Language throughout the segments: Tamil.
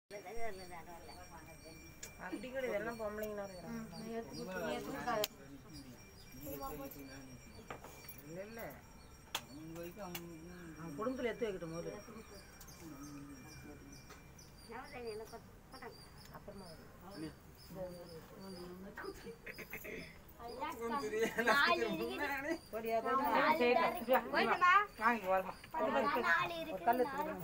அப்படி கூட இதெல்லாம் பொம்பளைங்களா இருக்கிறாங்க இல்ல இல்ல அவன் குடும்பத்துல எடுத்து வைக்கட்டும் போது அப்புறமா வரும். போடியா, போயிட்டு வா. வாங்கி வரமா ஒரு கல் எடுத்துக்கணும்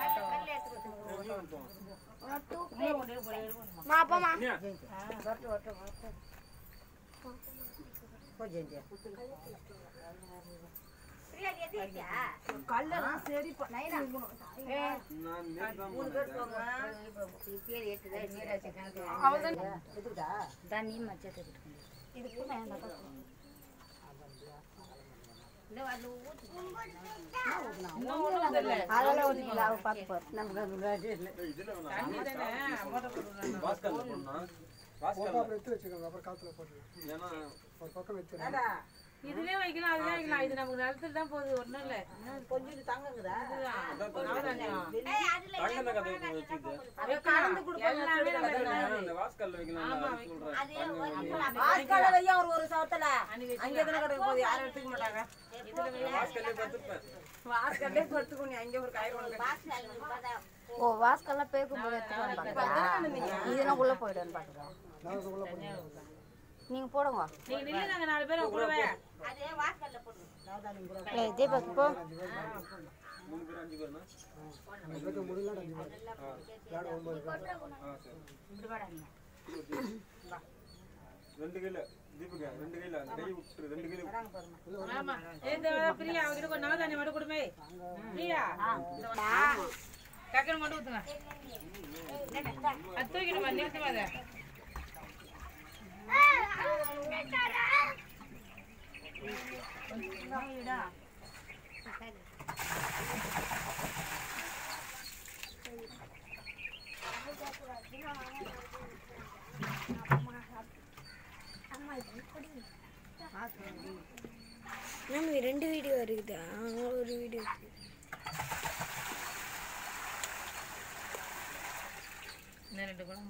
வரட்டும் வரட்டும் வரட்டும் போ ஜெயந்தியா கல்லெல்லாம் சரி மூணு பேர் போங்க எதுக்குடா அதெல்லாம் ஊத்திக்கலாம் அவ பார்த்து பாரு நமக்கு அது விளையாட்டு இல்லை எடுத்து வச்சுக்கோங்க அப்புறம் காத்துல போட்டுருங்க ஒரு பக்கம் வச்சிருங்க இதுலயே வைக்கலாம் அதுலயே வைக்கலாம் இது நமக்கு நிலத்துல தான் போகுது ஒண்ணும் இல்ல கொஞ்சம் தாங்குங்கடா கலந்து கொடுப்பாங்க எல்லாமே ஆஸ்கால வையா ஒரு ஒரு சவத்துல அங்க எத்தனை கடை போகுது யாரும் எடுத்துக்க மாட்டாங்க வாஸ்கல்லே படுத்துக்கோ நீ அங்க ஒரு கயிறு ஒண்ணு ஓ வாஸ்கெல்லாம் பேக்கும் போது எடுத்துக்கலாம்னு பார்க்குறேன் இதெல்லாம் உள்ள போயிடுன்னு பார்க்குறேன் நான் உள்ள போடுங்க நீங்க போடுங்க நீங்க நில்லு நாங்க நாலு பேர் கூடவே ஏய் தீபக் போ அஞ்சு பேருக்கு முடியல அஞ்சு பேர் விளையாட ஒன்பது பேர் ரெண்டு கையில தீபக ரெண்டு கையில அந்த கை விட்டு ரெண்டு கையில ஆமா இந்த பிரியா அவகிட்ட கொஞ்சம் நவதானியம் மட்டும் கொடுமே பிரியா டக்குனு மட்டும் ஊத்துங்க அது தூக்கிடுமா நிறுத்துமா அதை நம்ம ரெண்டு வீடியோ இருக்குது அங்கே ஒரு வீடியோ இன்னும் ரெண்டு கூட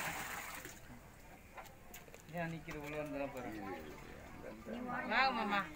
வாங்க மாமா